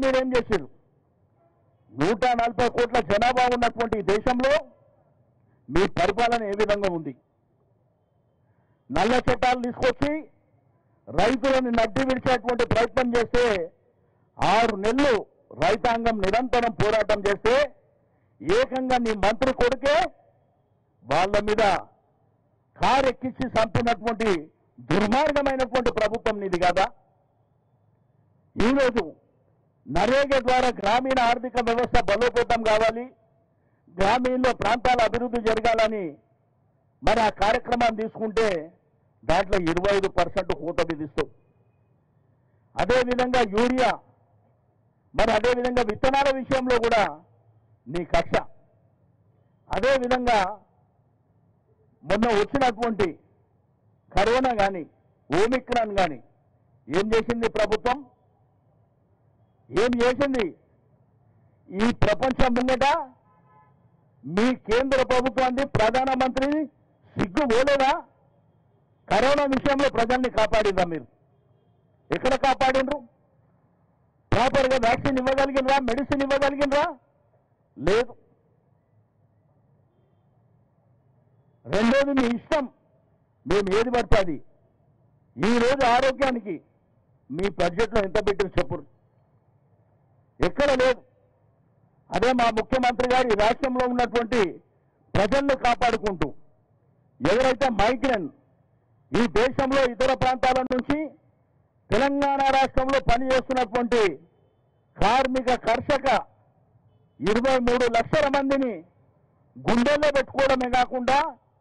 మీరేం చేశారు నూట నలభై కోట్ల జనాభా ఉన్నటువంటి ఈ దేశంలో మీ పరిపాలన ఏ విధంగా ఉంది నల్ల చట్టాలు తీసుకొచ్చి రైతులను నడ్డి విడిచేటువంటి ప్రయత్నం చేస్తే ఆరు నెలలు రైతాంగం నిరంతరం పోరాటం చేస్తే ఏకంగా నీ మంత్రి కొడుకే వాళ్ళ మీద కారెక్కించి చంపినటువంటి దుర్మార్గమైనటువంటి ప్రభుత్వం నీది కదా ఈరోజు నరేగా ద్వారా గ్రామీణ ఆర్థిక వ్యవస్థ బలోపేతం కావాలి గ్రామీణ ప్రాంతాల అభివృద్ధి జరగాలని మరి ఆ కార్యక్రమాన్ని తీసుకుంటే దాంట్లో ఇరవై ఐదు పర్సెంట్ కూత విధిస్తూ అదేవిధంగా యూరియా మరి అదేవిధంగా విత్తనాల విషయంలో కూడా నీ కక్ష అదేవిధంగా మొన్న వచ్చినటువంటి కరోనా కానీ ఓమిక్రాన్ కానీ ఏం చేసింది ప్రభుత్వం ఏం చేసింది ఈ ప్రపంచం ముంగట మీ కేంద్ర ప్రభుత్వాన్ని ప్రధానమంత్రి సిగ్గు పోలేదా కరోనా విషయంలో ప్రజల్ని కాపాడిందా మీరు ఎక్కడ కాపాడిండ్రు ప్రాపర్గా వ్యాక్సిన్ ఇవ్వగలిగినరా మెడిసిన్ ఇవ్వగలిగినరా లేదు రెండోది మీ ఇష్టం మేము ఏది పడితే అది ఈ రోజు ఆరోగ్యానికి మీ బడ్జెట్లో ఎంత పెట్టిన చెప్పురు ఎక్కడ లేదు అదే మా ముఖ్యమంత్రి గారు ఈ రాష్ట్రంలో ఉన్నటువంటి ప్రజలను కాపాడుకుంటూ ఎవరైతే మైగ్రెన్ ఈ దేశంలో ఇతర ప్రాంతాల నుంచి తెలంగాణ రాష్ట్రంలో పనిచేస్తున్నటువంటి కార్మిక కర్షక ఇరవై మూడు లక్షల మందిని గుండెల్లో పెట్టుకోవడమే కాకుండా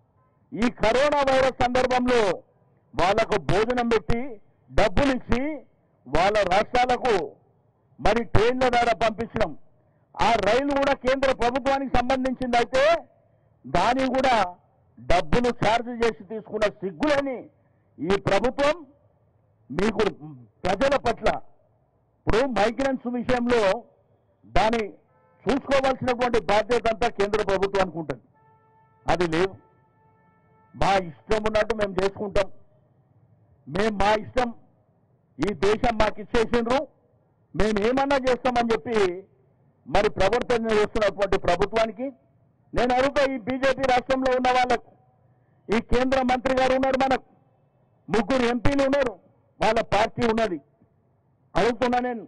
ఈ కరోనా వైరస్ సందర్భంలో వాళ్లకు భోజనం పెట్టి డబ్బులు ఇచ్చి వాళ్ళ రాష్ట్రాలకు మరి ట్రైన్ల ద్వారా పంపించడం ఆ రైలు కూడా కేంద్ర ప్రభుత్వానికి సంబంధించింది అయితే దాని కూడా డబ్బులు ఛార్జ్ చేసి తీసుకున్న సిగ్గులని ఈ ప్రభుత్వం మీకు ప్రజల పట్ల ఇప్పుడు మైగ్రెంట్స్ విషయంలో దాని చూసుకోవాల్సినటువంటి బాధ్యత అంతా కేంద్ర ప్రభుత్వానికి ఉంటుంది అది లేదు మా ఇష్టం ఉన్నట్టు మేము చేసుకుంటాం మేము మా ఇష్టం ఈ దేశం మాకు ఇచ్చేసిండ్రు మేము ఏమన్నా చేస్తామని చెప్పి మరి ప్రవర్తన చేస్తున్నటువంటి ప్రభుత్వానికి నేను అడుగుతా ఈ బీజేపీ రాష్ట్రంలో ఉన్న వాళ్ళకు ఈ కేంద్ర మంత్రి గారు ఉన్నారు మనకు ముగ్గురు ఎంపీలు ఉన్నారు వాళ్ళ పార్టీ ఉన్నది అడుగుతున్నా నేను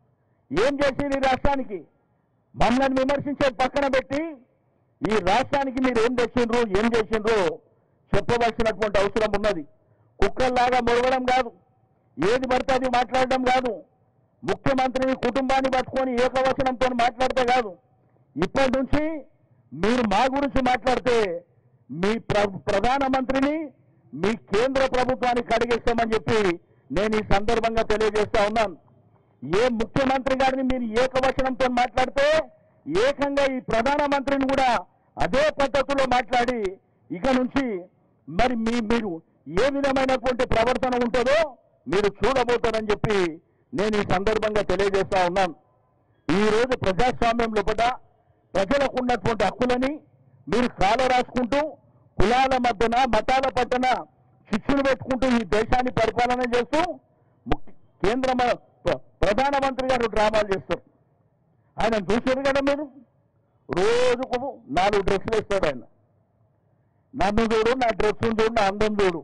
ఏం చేసింది ఈ రాష్ట్రానికి మమ్మల్ని విమర్శించే పక్కన పెట్టి ఈ రాష్ట్రానికి మీరు ఏం తెచ్చిండ్రు ఏం చేసిండ్రు చెప్పవలసినటువంటి అవసరం ఉన్నది కుక్కల్లాగా మొరగడం కాదు ఏది పడితే అది మాట్లాడడం కాదు ముఖ్యమంత్రిని కుటుంబాన్ని పట్టుకొని ఏకవచనంతో మాట్లాడితే కాదు ఇప్పటి నుంచి మీరు మా గురించి మాట్లాడితే మీ ప్ర- ప్రధానమంత్రిని మీ కేంద్ర ప్రభుత్వానికి అడిగేస్తామని చెప్పి నేను ఈ సందర్భంగా తెలియజేస్తా ఉన్నాను ఏ ముఖ్యమంత్రి గారిని మీరు ఏకవచనంతో మాట్లాడితే ఏకంగా ఈ ప్రధానమంత్రిని కూడా అదే పద్ధతిలో మాట్లాడి ఇక నుంచి మరి మీ మీరు ఏ విధమైనటువంటి ప్రవర్తన ఉంటుందో మీరు చూడబోతారని చెప్పి నేను ఈ సందర్భంగా తెలియజేస్తా ఉన్నాను ఈ రోజు ప్రజాస్వామ్యం లోపల ప్రజలకు ఉన్నటువంటి హక్కులని మీరు కాల రాసుకుంటూ కులాల మధ్యన మతాల పట్టణ చిచ్చులు పెట్టుకుంటూ ఈ దేశాన్ని పరిపాలన చేస్తూ ముఖ్య- కేంద్ర మ- ప్ర- ప్రధానమంత్రి గారు డ్రామాలు చేస్తారు ఆయన చూసారు కదా మీరు రోజుకు నాలుగు డ్రెస్సులు వేస్తాడు ఆయన నన్ను చూడు నా డ్రెస్ చూడు నా అందం చూడు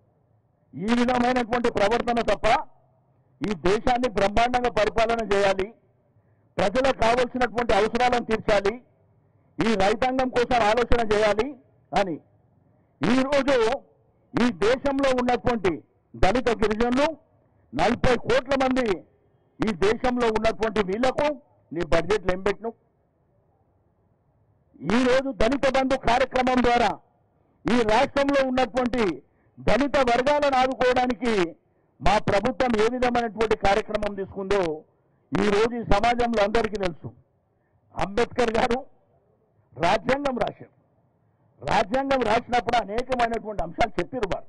ఈ విధమైనటువంటి ప్రవర్తన తప్ప ఈ దేశాన్ని బ్రహ్మాండంగా పరిపాలన చేయాలి ప్రజలకు కావలసినటువంటి అవసరాలను తీర్చాలి ఈ రైతాంగం కోసం ఆలోచన చేయాలి అని ఈ రోజు ఈ దేశంలో ఉన్నటువంటి దళిత గిరిజనులు నలభై కోట్ల మంది ఈ దేశంలో ఉన్నటువంటి వీళ్లకు నీ బడ్జెట్లు ఏం పెట్టిను ఈ రోజు దళిత బంధు కార్యక్రమం ద్వారా ఈ రాష్ట్రంలో ఉన్నటువంటి దళిత వర్గాలను ఆదుకోవడానికి మా ప్రభుత్వం ఏ విధమైనటువంటి కార్యక్రమం తీసుకుందో ఈ రోజు ఈ సమాజంలో అందరికీ తెలుసు అంబేద్కర్ గారు రాజ్యాంగం రాశారు రాజ్యాంగం రాసినప్పుడు అనేకమైనటువంటి అంశాలు చెప్పారు వారు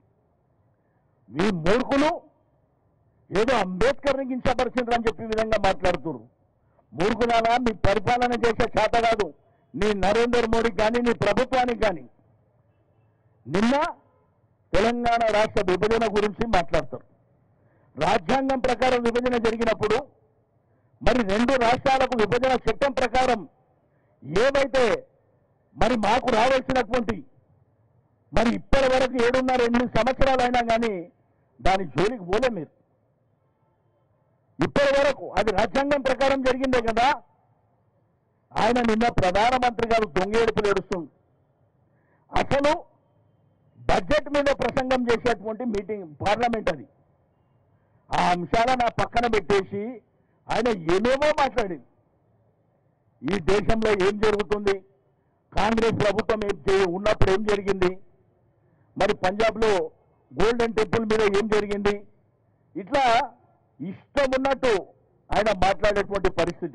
ఈ మూర్ఖులు ఏదో అంబేద్కర్ని కించపరిచిండ్రు అని చెప్పి ఈ విధంగా మాట్లాడుతున్నారు మూర్ఖులారా మీ పరిపాలన చేసే చేత కాదు నీ నరేంద్ర మోడీకి కానీ నీ ప్రభుత్వానికి కానీ నిన్న తెలంగాణ రాష్ట్ర విభజన గురించి మాట్లాడతారు రాజ్యాంగం ప్రకారం విభజన జరిగినప్పుడు మరి రెండు రాష్ట్రాలకు విభజన చట్టం ప్రకారం ఏవైతే మరి మాకు రావాల్సినటువంటి మరి ఇప్పటి వరకు ఏడున్నర ఎనిమిది సంవత్సరాలు అయినా కానీ దాని జోలికి పోలే మీరు ఇప్పటి వరకు అది రాజ్యాంగం ప్రకారం జరిగిందే కదా ఆయన నిన్న ప్రధానమంత్రి గారు దొంగేడుపులు ఏడుస్తుంది అసలు బడ్జెట్ మీద ప్రసంగం చేసేటువంటి మీటింగ్ పార్లమెంట్ అది ఆ అంశాలను ఆ పక్కన పెట్టేసి ఆయన ఏమేమో మాట్లాడింది ఈ దేశంలో ఏం జరుగుతుంది కాంగ్రెస్ ప్రభుత్వం ఏం చే- ఉన్నప్పుడు ఏం జరిగింది మరి పంజాబ్లో గోల్డెన్ టెంపుల్ మీద ఏం జరిగింది ఇట్లా ఇష్టం ఉన్నట్టు ఆయన మాట్లాడేటువంటి పరిస్థితి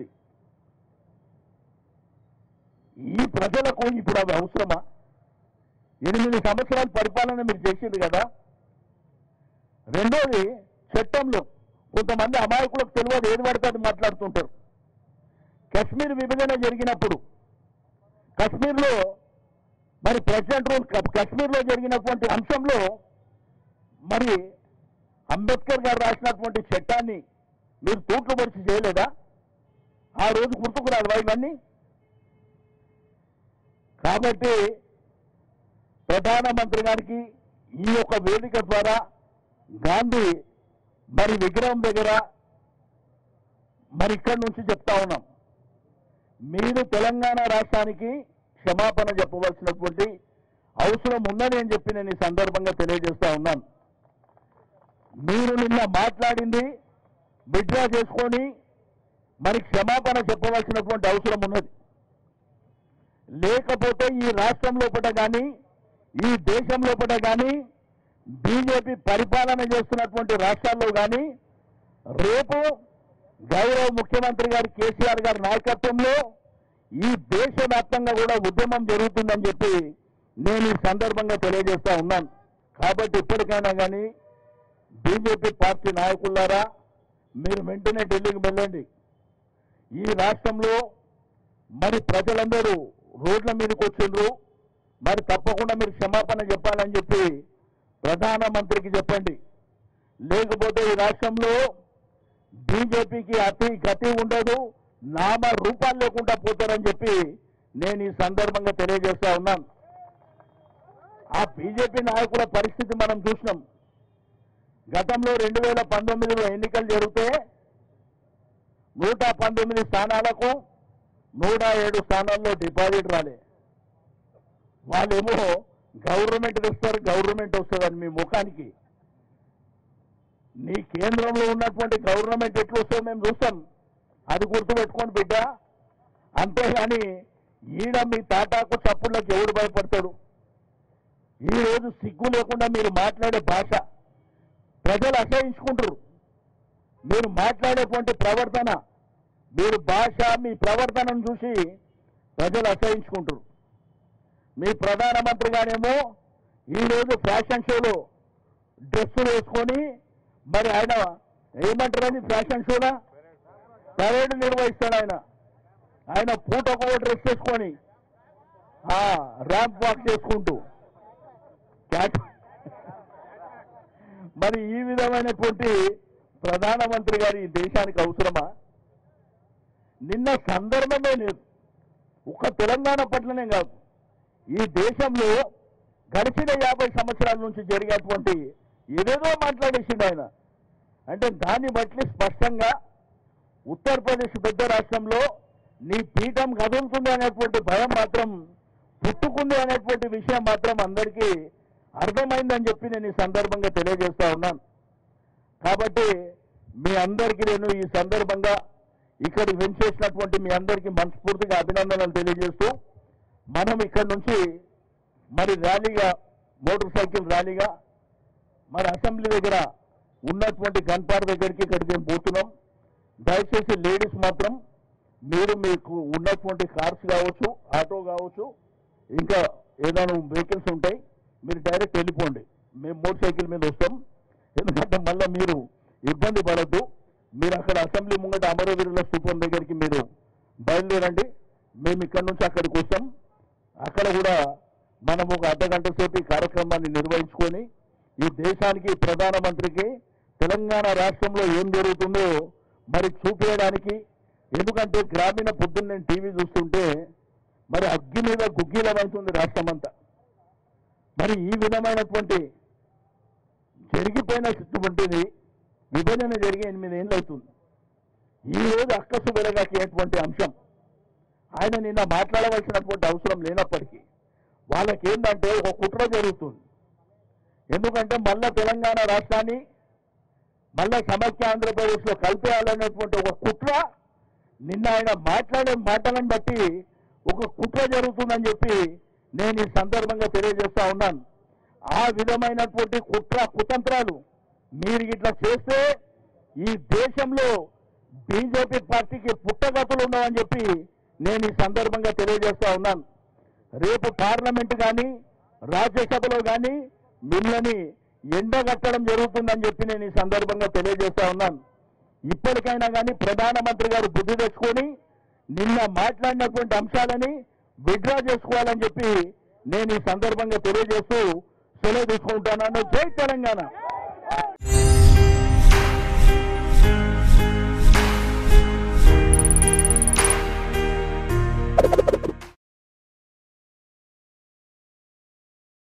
ఈ ప్రజలకు ఇప్పుడు అవి అవసరమా ఎనిమిది సంవత్సరాల పరిపాలన మీరు చేసింది కదా రెండోది చట్టంలో కొంతమంది అమాయకులకు తెలియదు ఏది పడితే అది మాట్లాడుతుంటారు కశ్మీర్ విభజన జరిగినప్పుడు కశ్మీర్లో మరి ప్రెసిడెంట్ రూల్ క- కశ్మీర్లో జరిగినటువంటి అంశంలో మరి అంబేద్కర్ గారు రాసినటువంటి చట్టాన్ని మీరు తూట్లు పరిచి చేయలేదా ఆ రోజు గుర్తుకు రాదు ఇవన్నీ కాబట్టి ప్రధానమంత్రి గారికి ఈ యొక్క వేదిక ద్వారా గాంధీ మరి విగ్రహం దగ్గర మరి ఇక్కడి నుంచి చెప్తా ఉన్నాం మీరు తెలంగాణ రాష్ట్రానికి క్షమాపణ చెప్పవలసినటువంటి అవసరం ఉందని అని చెప్పి నేను ఈ సందర్భంగా తెలియజేస్తా ఉన్నాను మీరు నిన్న మాట్లాడింది విడ్డ్రా చేసుకొని మరి క్షమాపణ చెప్పవలసినటువంటి అవసరం ఉన్నది లేకపోతే ఈ రాష్ట్రం లోపల కానీ ఈ దేశం లోపల కానీ బీజేపీ పరిపాలన చేస్తున్నటువంటి రాష్ట్రాల్లో కానీ రేపు గౌరవ ముఖ్యమంత్రి గారి కేసీఆర్ గారి నాయకత్వంలో ఈ దేశవ్యాప్తంగా కూడా ఉద్యమం జరుగుతుందని చెప్పి నేను ఈ సందర్భంగా తెలియజేస్తా ఉన్నాను కాబట్టి ఇప్పటికైనా కానీ బీజేపీ పార్టీ నాయకులారా మీరు వెంటనే ఢిల్లీకి వెళ్ళండి ఈ రాష్ట్రంలో మరి ప్రజలందరూ రోడ్ల మీదకి వచ్చిండ్రు మరి తప్పకుండా మీరు క్షమాపణ చెప్పాలని చెప్పి ప్రధానమంత్రికి చెప్పండి లేకపోతే ఈ రాష్ట్రంలో బీజేపీకి అతి గతి ఉండదు నామ రూపాలు లేకుండా పోతారని చెప్పి నేను ఈ సందర్భంగా తెలియజేస్తా ఉన్నాను ఆ బీజేపీ నాయకుల పరిస్థితి మనం చూసినాం గతంలో రెండు వేల పంతొమ్మిదిలో ఎన్నికలు జరిగితే నూట పంతొమ్మిది స్థానాలకు నూట ఏడు స్థానాల్లో డిపాజిట్ రాలే వాళ్ళేమో గవర్నమెంట్ ఇస్తారు గవర్నమెంట్ వస్తుందని మీ ముఖానికి నీ కేంద్రంలో ఉన్నటువంటి గవర్నమెంట్ ఎట్లా వస్తుందో మేము చూస్తాం అది గుర్తుపెట్టుకోండి బిడ్డ అంతేగాని ఈడ మీ తాటాకు చప్పుళ్ళకి ఎవడు భయపడతాడు ఈ రోజు సిగ్గు లేకుండా మీరు మాట్లాడే భాష ప్రజలు అసహించుకుంటారు మీరు మాట్లాడేటువంటి ప్రవర్తన మీరు భాష మీ ప్రవర్తనను చూసి ప్రజలు అసహించుకుంటారు మీ ప్రధానమంత్రి గారేమో ఈరోజు ఫ్యాషన్ షోలో డ్రెస్సులు వేసుకొని మరి ఆయన ఏమంటారని ఫ్యాషన్ షోలా పరేడ్ నిర్వహిస్తాడు ఆయన ఆయన పూటకు ఓ డ్రెస్ వేసుకొని ఆ ర్యాంప్ వాక్ చేసుకుంటూ క్యాట్ మరి ఈ విధమైనటువంటి ప్రధానమంత్రి గారి ఈ దేశానికి అవసరమా నిన్న సందర్భమే లేదు ఒక్క తెలంగాణ పట్లనే కాదు ఈ దేశంలో గడిచిన యాభై సంవత్సరాల నుంచి జరిగేటువంటి ఏదేదో మాట్లాడేసిండు ఆయన అంటే దాన్ని బట్టి స్పష్టంగా ఉత్తరప్రదేశ్ పెద్ద రాష్ట్రంలో నీ పీఠం కదులుతుంది అనేటువంటి భయం మాత్రం పుట్టుకుంది అనేటువంటి విషయం మాత్రం అందరికీ అర్థమైందని చెప్పి నేను ఈ సందర్భంగా తెలియజేస్తా ఉన్నాను కాబట్టి మీ అందరికీ నేను ఈ సందర్భంగా ఇక్కడికి వెంచేసినటువంటి మీ అందరికీ మనస్ఫూర్తిగా అభినందనలు తెలియజేస్తూ మనం ఇక్కడి నుంచి మరి ర్యాలీగా మోటార్ సైకిల్ ర్యాలీగా మరి అసెంబ్లీ దగ్గర ఉన్నటువంటి గన్పార్ దగ్గరికి ఇక్కడికి మేము పోతున్నాం దయచేసి లేడీస్ మాత్రం మీరు మీకు ఉన్నటువంటి కార్స్ కావచ్చు ఆటో కావచ్చు ఇంకా ఏదైనా వెహికల్స్ ఉంటాయి మీరు డైరెక్ట్ వెళ్ళిపోండి మేము మోటార్ సైకిల్ మీద వస్తాం ఎందుకంటే మళ్ళీ మీరు ఇబ్బంది పడద్దు మీరు అక్కడ అసెంబ్లీ ముంగట అమరవీరుల స్థూపం దగ్గరికి మీరు బయలుదేరండి మేము ఇక్కడ నుంచి అక్కడికి వస్తాం అక్కడ కూడా మనం ఒక అర్ధ గంట సేపు ఈ కార్యక్రమాన్ని నిర్వహించుకొని ఈ దేశానికి ప్రధానమంత్రికి తెలంగాణ రాష్ట్రంలో ఏం జరుగుతుందో మరి చూపించడానికి ఎందుకంటే గ్రామీణ పొద్దున్న నేను టీవీ చూస్తుంటే మరి అగ్గి మీద గుగ్గిలమవుతుంది రాష్ట్రం అంతా మరి ఈ విధమైనటువంటి జరిగిపోయినటువంటిది విభజన జరిగి ఎనిమిది ఏళ్ళు అవుతుంది ఈ రోజు అక్కసు వెలగాకేటువంటి అంశం ఆయన నిన్న మాట్లాడవలసినటువంటి అవసరం లేనప్పటికీ వాళ్ళకి ఏంటంటే ఒక కుట్ర జరుగుతుంది ఎందుకంటే మళ్ళా తెలంగాణ రాష్ట్రాన్ని మళ్ళా సమైక్య ఆంధ్రప్రదేశ్లో కలిపేయాలనేటువంటి ఒక కుట్ర నిన్న ఆయన మాట్లాడే మాటలను బట్టి ఒక కుట్ర జరుగుతుందని చెప్పి నేను ఈ సందర్భంగా తెలియజేస్తా ఉన్నాను ఆ విధమైనటువంటి కుట్ర కుతంత్రాలు మీరు ఇట్లా చేస్తే ఈ దేశంలో బీజేపీ పార్టీకి పుట్టగతులు ఉండవని చెప్పి నేను ఈ సందర్భంగా తెలియజేస్తా ఉన్నాను రేపు పార్లమెంట్ కానీ రాజ్యసభలో కానీ మిమ్మల్ని ఎండగట్టడం జరుగుతుందని చెప్పి నేను ఈ సందర్భంగా తెలియజేస్తా ఉన్నాను ఇప్పటికైనా కానీ ప్రధానమంత్రి గారు బుద్ధి తెచ్చుకొని నిన్న మాట్లాడినటువంటి అంశాలని విడ్రా చేసుకోవాలని చెప్పి నేను ఈ సందర్భంగా తెలియజేస్తూ సెలవు తీసుకుంటున్నాను జై తెలంగాణ